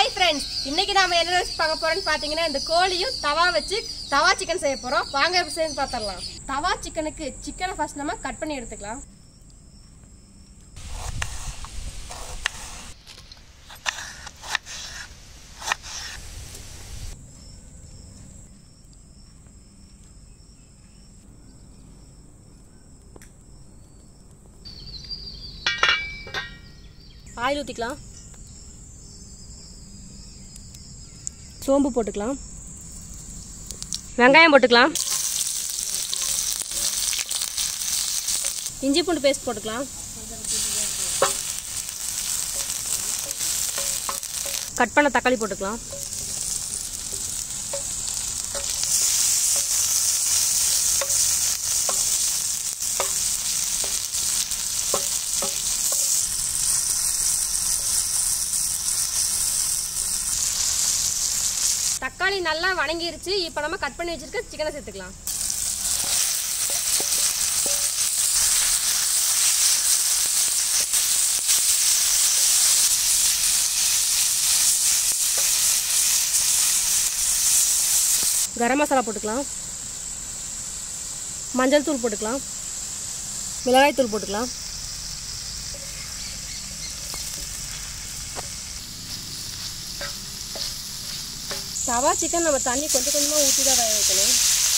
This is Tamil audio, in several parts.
ஹாய் ஃப்ரெண்ட்ஸ் இன்னைக்கு நாம என்ன ரெசிபி பார்க்க போறோம்னு பாத்தீங்கன்னா இந்த கோழியும் தவா வச்சு தவா சிக்கன் செய்ய போறோம் வாங்க எப்படி செய்யணும் பார்த்துடலாம் தவா சிக்கனுக்கு சிக்கனை ஃபர்ஸ்ட் நம்ம கட் பண்ணி எடுத்துக்கலாம் ஆயில் ஊற்றிக்கலாம் சோம்பு போட்டுக்கலாம் வெங்காயம் போட்டுக்கலாம் இஞ்சி பூண்டு பேஸ்ட் போட்டுக்கலாம் கட் பண்ண தக்காளி போட்டுக்கலாம் தக்காளி நல்லா வணங்கிருச்சு இப்போ நம்ம கட் பண்ணி வச்சிருக்க சிக்கனை சேர்த்துக்கலாம் கரம் மசாலா போட்டுக்கலாம் மஞ்சள் தூள் போட்டுக்கலாம் மிளகாய் தூள் போட்டுக்கலாம் தவா சிக்கன் நம்ம தண்ணி கொஞ்சம் கொஞ்சமாக ஊற்றி தான் வேக வைக்கணும்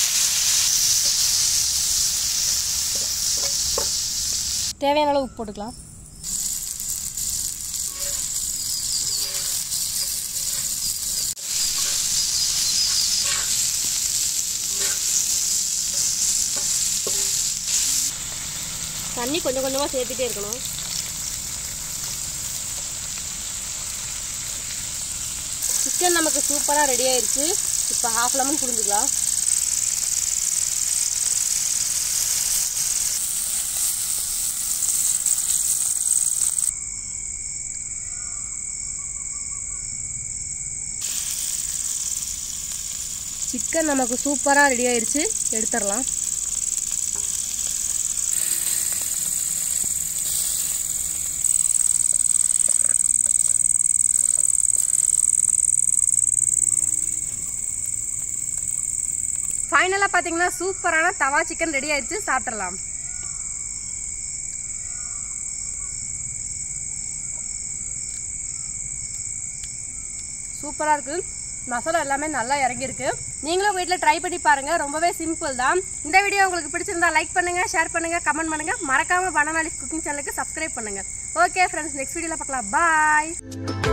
தேவையான அளவு உப்பு போட்டுக்கலாம் தண்ணி கொஞ்சம் கொஞ்சமாக சேர்த்துட்டே இருக்கணும் சிக்கன் நமக்கு சூப்பராக ரெடி ஆயிருச்சு இப்போ ஹாஃப் லெமன் புரிஞ்சுக்கலாம் சிக்கன் நமக்கு சூப்பராக ரெடி ஆயிருச்சு எடுத்துடலாம் ஃபைனலாக பார்த்தீங்கன்னா சூப்பரான தவா சிக்கன் ரெடி ஆயிடுச்சு சாப்பிட்றலாம் சூப்பராக இருக்கு மசாலா எல்லாமே நல்லா இறங்கியிருக்கு நீங்களும் வீட்டில் ட்ரை பண்ணி பாருங்க ரொம்பவே சிம்பிள் தான் இந்த வீடியோ உங்களுக்கு பிடிச்சிருந்தா லைக் பண்ணுங்க ஷேர் பண்ணுங்க கமெண்ட் பண்ணுங்க மறக்காம பனானாலிஸ் குக்கிங் சேனலுக்கு சப்ஸ்கிரைப் பண்ணுங்க ஓகே ஃப்ரெண்ட்ஸ் நெக்ஸ்ட் வீடியோவில் பார்க்கலாம் பாய்